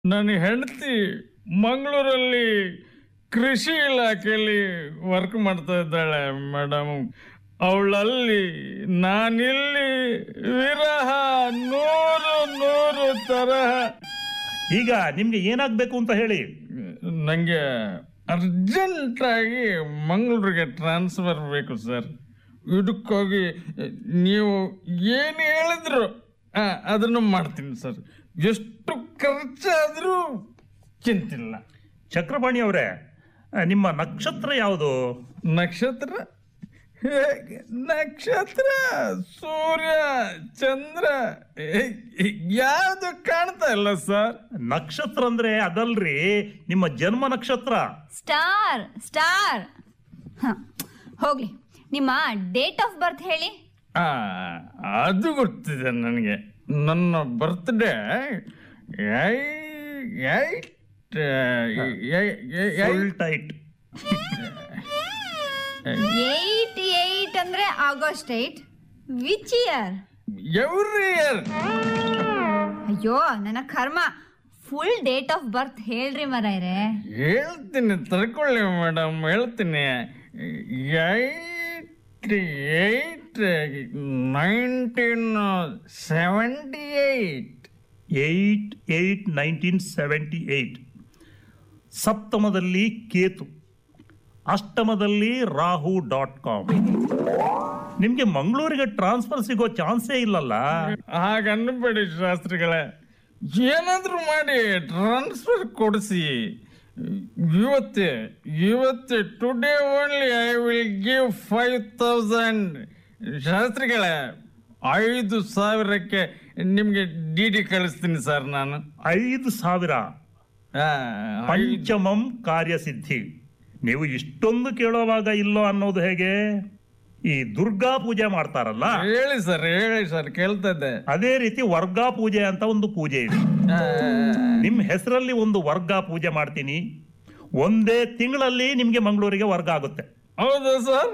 ನನ್ನ ಹೆಂಡತಿ ಮಂಗಳೂರಲ್ಲಿ ಕೃಷಿ ಇಲಾಖೆಯಲ್ಲಿ ವರ್ಕ್ ಮಾಡ್ತಾ ಇದ್ದಾಳೆ ಮೇಡಮ್ ಅವಳಲ್ಲಿ ನಾನಿಲ್ಲಿ ವಿರಹ ನೂರು ನೂರು ತರಹ ಈಗ ನಿಮ್ಗೆ ಏನಾಗ್ಬೇಕು ಅಂತ ಹೇಳಿ ನನಗೆ ಅರ್ಜೆಂಟಾಗಿ ಮಂಗಳೂರಿಗೆ ಟ್ರಾನ್ಸ್ಫರ್ ಬೇಕು ಸರ್ ಇದಕ್ಕೋಗಿ ನೀವು ಏನು ಹೇಳಿದ್ರು ಆ, ಅದನ್ನು ಮಾಡ್ತೀನಿ ಸರ್ ಎಷ್ಟು ಖರ್ಚಾದರೂ ಚಿಂತಿಲ್ಲ ಚಕ್ರಪಾಣಿ ಅವರೇ ನಿಮ್ಮ ನಕ್ಷತ್ರ ಯಾವುದು ನಕ್ಷತ್ರ ಹೇಗೆ ನಕ್ಷತ್ರ ಸೂರ್ಯ ಚಂದ್ರ ಯಾವುದು ಕಾಣ್ತಾ ಇಲ್ಲ ಸರ್ ನಕ್ಷತ್ರ ಅಂದ್ರೆ ಅದಲ್ರಿ ನಿಮ್ಮ ಜನ್ಮ ನಕ್ಷತ್ರ ಸ್ಟಾರ್ ಸ್ಟಾರ್ ಹ, ಹೋಗ್ಲಿ ನಿಮ್ಮ ಡೇಟ್ ಆಫ್ ಬರ್ತ್ ಹೇಳಿ ಆ, ಅದು ಗೊತ್ತಿದೆ ನನಗೆ ನನ್ನ birthday full tight eight eight ಅಂದ್ರೆ August eight which year every year ಅಯ್ಯೋ ನನ್ನ ಕರ್ಮ ಫುಲ್ ಡೇಟ್ ಆಫ್ ಬರ್ತ್ ಹೇಳ್ರಿ ಮರಾಯ್ರೆ ಹೇಳ್ತೀನಿ ತಡ್ಕೊಳ್ಳಿ ಮೇಡಮ್ ಹೇಳ್ತೀನಿ eight eight nineteen seventy eight eight eight nineteen seventy eight ಸಪ್ತಮದಲ್ಲಿ ಕೇತು ಅಷ್ಟಮದಲ್ಲಿ ರಾಹು ಡಾಟ್ ಕಾಮ್ ನಿಮ್ಗೆ ಮಂಗಳೂರಿಗೆ ಟ್ರಾನ್ಸ್ಫರ್ ಸಿಗೋ ಚಾನ್ಸೇ ಇಲ್ಲಲ್ಲ ಹಾಗನ್ಬೇಡಿ ಶಾಸ್ತ್ರಿಗಳೇ ಏನಾದರೂ ಮಾಡಿ ಟ್ರಾನ್ಸ್ಫರ್ ಕೊಡಿಸಿ ಇವತ್ತೇ ಇವತ್ತೇ today only I will give five thousand ಶಾಸ್ತ್ರಿಗಳೇ ಐದು ಸಾವಿರಕ್ಕೆ ನಿಮಗೆ ಡಿ ಡಿ ಕಳಿಸ್ತೀನಿ ಸರ್ ನಾನು ಐದು ಸಾವಿರ ಆ, ಐದು- ಪಂಚಮಂ ಕಾರ್ಯಸಿದ್ಧಿ ನೀವು ಇಷ್ಟೊಂದು ಕೇಳೋವಾಗ ಇಲ್ಲೋ ಅನ್ನೋದು ಹೇಗೆ ಈ ದುರ್ಗಾ ಪೂಜೆ ಮಾಡ್ತಾರಲ್ಲ ಹೇಳಿ ಸರ್ ಹೇಳಿ ಸರ್ ಕೇಳ್ತಾ ಇದ್ದೆ ಅದೇ ರೀತಿ ವರ್ಗಾ ಪೂಜೆ ಅಂತ ಒಂದು ಪೂಜೆ ಇದೆ ಆ, ನಿಮ್ ಹೆಸರಲ್ಲಿ ಒಂದು ವರ್ಗ ಪೂಜೆ ಮಾಡ್ತೀನಿ ಒಂದೇ ತಿಂಗಳಲ್ಲಿ ನಿಮ್ಗೆ ಮಂಗಳೂರಿಗೆ ವರ್ಗ ಆಗುತ್ತೆ ಹೌದಾ ಸರ್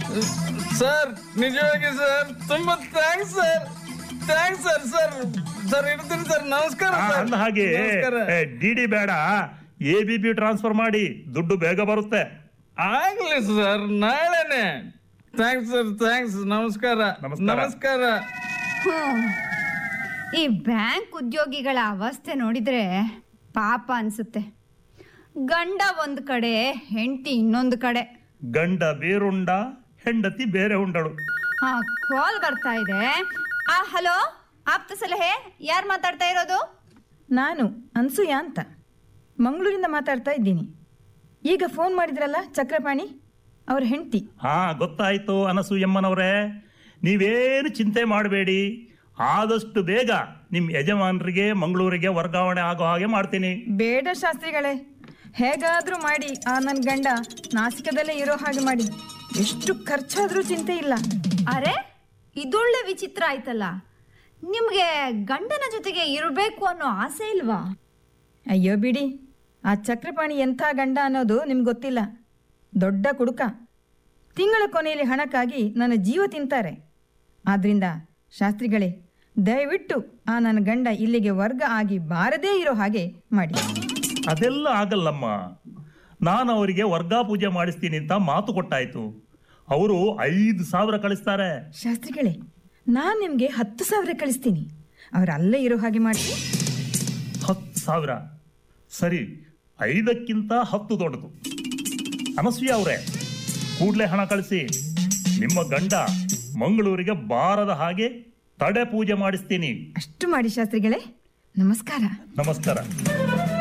ಸರ್ ನಿಜವಾಗಿ ಸರ್ ತುಂಬಾ thanks sir thanks sir sir sir ಇರ್ತೀನಿ ಸರ್ ನಮಸ್ಕಾರ ಆ, ಸರ್ ಅಂದ ಹಾಗೆ ನಮಸ್ಕಾರ ಡಿ ಡಿ ಬೇಡ ಎ ಬಿ ಬಿ ಟ್ರಾನ್ಸ್ಫರ್ ಮಾಡಿ ದುಡ್ಡು ಬೇಗ ಬರುತ್ತೆ ಆಗ್ಲಿ ಸರ್ ನಾಳೆನೆ ಥ್ಯಾಂಕ್ಸ್ ಸರ್ ಥ್ಯಾಂಕ್ಸ್ ನಮಸ್ಕಾರ ನಮಸ್ಕಾರ. ನಮಸ್ಕಾರ ಹ್ಮ್. ಈ ಬ್ಯಾಂಕ್ ಉದ್ಯೋಗಿಗಳ ಅವಸ್ಥೆ ನೋಡಿದ್ರೆ ಪಾಪ ಅನ್ಸುತ್ತೆ ಗಂಡ ಒಂದು ಕಡೆ ಹೆಂಡತಿ ಇನ್ನೊಂದು ಕಡೆ ಗಂಡ ಬೇರುಂಡ ಹೆಂಡತಿ ಬೇರೆ ಉಂಡಳು ಹಾ ಕಾಲ್ ಬರ್ತಾ ಇದೆ ಆ ಹಲೋ ಆಪ್ತ ಸಲಹೆ ಯಾರು ಮಾತಾಡ್ತಾ ಇರೋದು ನಾನು ಅನ್ಸೂಯ ಅಂತ ಮಂಗಳೂರಿಂದ ಮಾತಾಡ್ತಾ ಇದ್ದೀನಿ ಈಗ ಫೋನ್ ಮಾಡಿದ್ರಲ್ಲ ಚಕ್ರಪಾಣಿ ಅವ್ರ ಹೆಂಡತಿ ಹಾ ಗೊತ್ತಾಯ್ತು ಅನಸೂಯಮ್ಮನವರೇ ನೀವೇನು ಚಿಂತೆ ಮಾಡಬೇಡಿ ಆದಷ್ಟು ಬೇಗ ನಿಮ್ಮ ಯಜಮಾನರಿಗೆ ಮಂಗಳೂರಿಗೆ ವರ್ಗಾವಣೆ ಆಗೋ ಹಾಗೆ ಮಾಡ್ತೀನಿ ಬೇಡ ಶಾಸ್ತ್ರಿಗಳೇ ಹೇಗಾದ್ರೂ ಮಾಡಿ ಆ ನನ್ನ ಗಂಡ ನಾಸಿಕದಲ್ಲೇ ಇರೋ ಹಾಗೆ ಮಾಡಿ ಎಷ್ಟು ಖರ್ಚಾದ್ರೂ ಚಿಂತೆ ಇಲ್ಲ ಅರೆ ಇದೊಳ್ಳೆ ವಿಚಿತ್ರ ಆಯ್ತಲ್ಲ ನಿಮ್ಗೆ ಗಂಡನ ಜೊತೆಗೆ ಇರಬೇಕು ಅನ್ನೋ ಆಸೆ ಇಲ್ವಾ ಅಯ್ಯೋ ಬಿಡಿ ಆ ಚಕ್ರಪಾಣಿ ಎಂಥ ಗಂಡ ಅನ್ನೋದು ನಿಮ್ಗೆ ಗೊತ್ತಿಲ್ಲ ದೊಡ್ಡ ಕುಡುಕ ತಿಂಗಳ ಕೊನೆಯಲ್ಲಿ ಹಣಕ್ಕಾಗಿ ನನ್ನ ಜೀವ ತಿಂತಾರೆ ಆದ್ರಿಂದ ಶಾಸ್ತ್ರಿಗಳೇ ದಯವಿಟ್ಟು ಆ ನನ್ನ ಗಂಡ ಇಲ್ಲಿಗೆ ವರ್ಗ ಆಗಿ ಬಾರದೇ ಇರೋ ಹಾಗೆ ಮಾಡಿ ಅದೆಲ್ಲ ಆಗಲ್ಲಮ್ಮ ನಾನು ಅವರಿಗೆ ವರ್ಗಾ ಪೂಜೆ ಮಾಡಿಸ್ತೀನಿ ಅಂತ ಮಾತು ಕೊಟ್ಟಾಯ್ತು ಅವರು ಐದು ಸಾವಿರ ಕಳಿಸ್ತಾರೆ ಶಾಸ್ತ್ರಿಗಳೇ ನಾನು ನಿಮಗೆ ಹತ್ತು ಸಾವಿರ ಕಳಿಸ್ತೀನಿ ಅವ್ರು ಅಲ್ಲೇ ಇರೋ ಹಾಗೆ ಮಾಡಿ ಹತ್ತು ಸಾವಿರ ಸರಿ ಐದಕ್ಕಿಂತ ಹತ್ತು ದೊಡ್ಡದು ಅನಸೂಯ ಅವರೇ ಕೂಡಲೇ ಹಣ ಕಳಿಸಿ ನಿಮ್ಮ ಗಂಡ ಮಂಗಳೂರಿಗೆ ಬಾರದ ಹಾಗೆ ತಡೆ ಪೂಜೆ ಮಾಡಿಸ್ತೀನಿ ಅಷ್ಟು ಮಾಡಿ ಶಾಸ್ತ್ರಿಗಳೇ ನಮಸ್ಕಾರ ನಮಸ್ಕಾರ